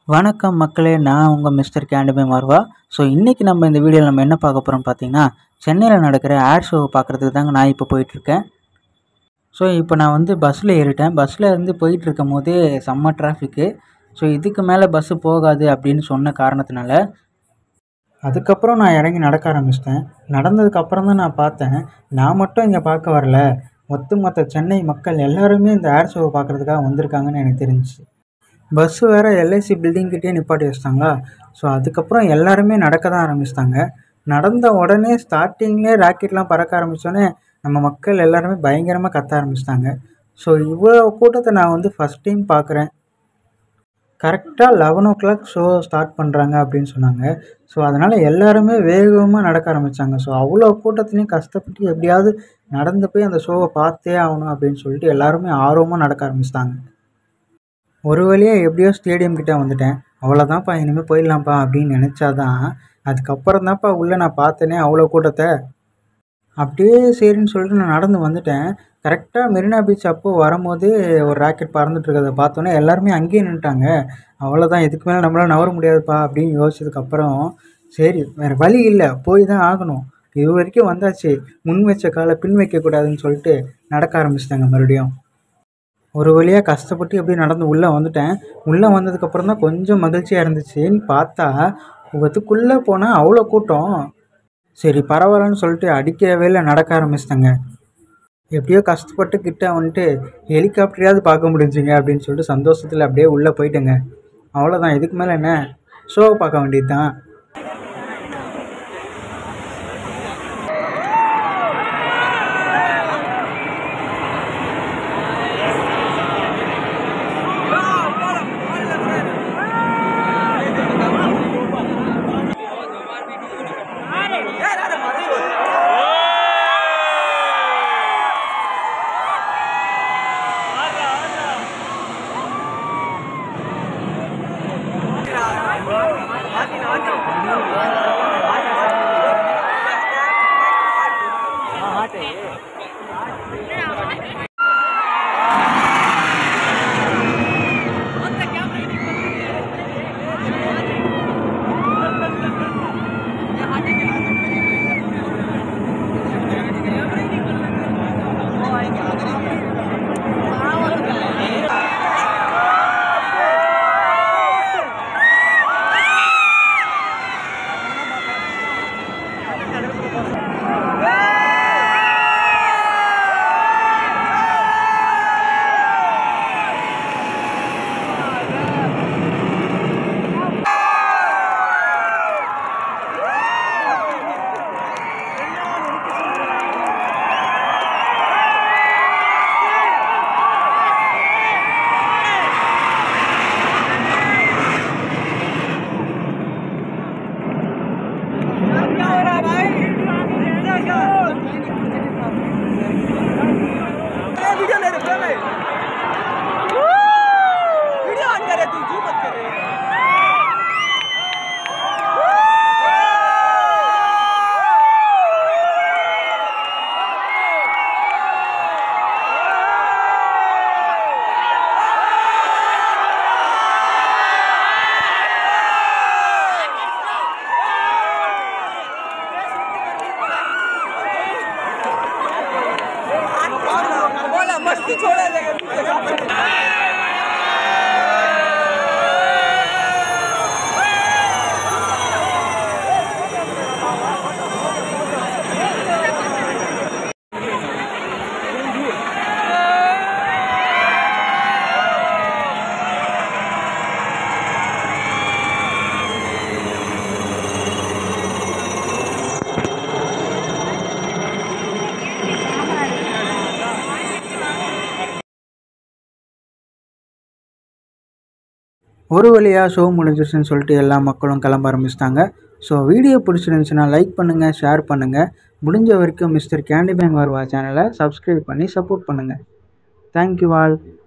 வணக்கம் மக்களே நான் உங்கள் மிஸ்டர் கேண்டுமே மாறுவா ஸோ இன்றைக்கி நம்ம இந்த வீடியோவில் நம்ம என்ன பார்க்க போகிறோம் பார்த்தீங்கன்னா சென்னையில் நடக்கிற ஏர் ஷோவை பார்க்குறதுக்கு தாங்க நான் இப்போ போயிட்டுருக்கேன் ஸோ இப்போ நான் வந்து பஸ்ஸில் ஏறிட்டேன் பஸ்ஸில் இருந்து போயிட்டு இருக்கும் போதே செம்ம டிராஃபிக்கு ஸோ இதுக்கு மேலே பஸ்ஸு போகாது அப்படின்னு சொன்ன காரணத்தினால அதுக்கப்புறம் நான் இறங்கி நடக்க ஆரம்பிச்சிட்டேன் நடந்ததுக்கப்புறம் தான் நான் பார்த்தேன் நான் மட்டும் இங்கே பார்க்க வரல ஒட்டுமொத்த சென்னை மக்கள் எல்லாருமே இந்த ஏர் ஷோவை பார்க்குறதுக்காக வந்திருக்காங்கன்னு எனக்கு தெரிஞ்சுச்சு பஸ்ஸு வேறு எல்ஐசி பில்டிங்கிட்டே நிப்பாட்டி வச்சிட்டாங்களா ஸோ அதுக்கப்புறம் எல்லாருமே நடக்க தான் ஆரம்பிச்சிட்டாங்க நடந்த உடனே ஸ்டார்டிங்லேயே ராக்கெட்லாம் பறக்க ஆரம்பித்தோடனே நம்ம மக்கள் எல்லாருமே பயங்கரமாக கத்த ஆரம்பிச்சிட்டாங்க ஸோ இவ்வளோ கூட்டத்தை நான் வந்து ஃபஸ்ட் டைம் பார்க்குறேன் கரெக்டாக eleven o'clock show start பண்ணுறாங்க அப்படின்னு சொன்னாங்க ஸோ அதனால் எல்லாருமே வேகமாக நடக்க ஆரம்பித்தாங்க ஸோ அவ்வளோ கூட்டத்துலேயும் கஷ்டப்பட்டு எப்படியாவது நடந்து போய் அந்த ஷோவை பார்த்தே ஆகணும் அப்படின்னு சொல்லிட்டு எல்லாருமே ஆர்வமாக நடக்க ஆரம்பிச்சிட்டாங்க ஒரு வழியாக எப்படியோ ஸ்டேடியம் கிட்டே வந்துட்டேன் அவ்வளோதான்ப்பா இனிமேல் போயிடலாம்ப்பா அப்படின்னு நினச்சாதான் அதுக்கப்புறம் தான்ப்பா உள்ளே நான் பார்த்தேனே அவ்வளோ கூட்டத்தை அப்படியே சரின்னு சொல்லிட்டு நான் நடந்து வந்துட்டேன் கரெக்டாக மெரினா பீச் அப்போது வரும்போது ஒரு ராக்கெட் பறந்துட்டு இருக்கிறத பார்த்தோன்னே எல்லாருமே அங்கேயே நின்றுட்டாங்க அவ்வளோதான் இதுக்கு மேலே நம்மளால் நவர முடியாதுப்பா அப்படின்னு யோசிச்சதுக்கப்புறம் சரி வேறு வழி இல்லை போய் தான் ஆகணும் இது வரைக்கும் வந்தாச்சு முன் வச்ச காலை பின் வைக்கக்கூடாதுன்னு சொல்லிட்டு நடக்க ஆரம்பிச்சிட்டாங்க மறுபடியும் ஒரு வழியாக கஷ்டப்பட்டு எப்படியும் நடந்து உள்ளே வந்துட்டேன் உள்ளே வந்ததுக்கப்புறம் தான் கொஞ்சம் மகிழ்ச்சியாக இருந்துச்சுன்னு பார்த்தா இதுக்குள்ளே போனால் அவ்வளோ கூட்டம் சரி பரவாயில்லன்னு சொல்லிட்டு அடிக்கிற வேலை நடக்க ஆரம்பிச்சிட்டேங்க எப்படியோ கஷ்டப்பட்டு கிட்ட வந்துட்டு ஹெலிகாப்டரையாவது பார்க்க முடிஞ்சுங்க அப்படின்னு சொல்லிட்டு சந்தோஷத்தில் அப்படியே உள்ளே போயிட்டேங்க அவ்வளோதான் இதுக்கு மேலே என்ன ஷோவை பார்க்க வேண்டியது தான் वीडियो ले रहे मैं वीडियो ऑन कर रहे तू जूम मत कर रहे बोला मस्ती छोड़ा जाएगा ஒரு வழியாக ஷோ முடிஞ்சிருச்சுன்னு சொல்லிட்டு எல்லா மக்களும் கிளம்ப ஆரம்பிச்சிட்டாங்க ஸோ வீடியோ பிடிச்சிருந்துச்சுன்னா லைக் பண்ணுங்கள் ஷேர் பண்ணுங்கள் முடிஞ்ச வரைக்கும் மிஸ்டர் கேண்டி பேங் வருவா சேனலை சப்ஸ்கிரைப் பண்ணி சப்போர்ட் பண்ணுங்கள் தேங்க்யூ ஆல்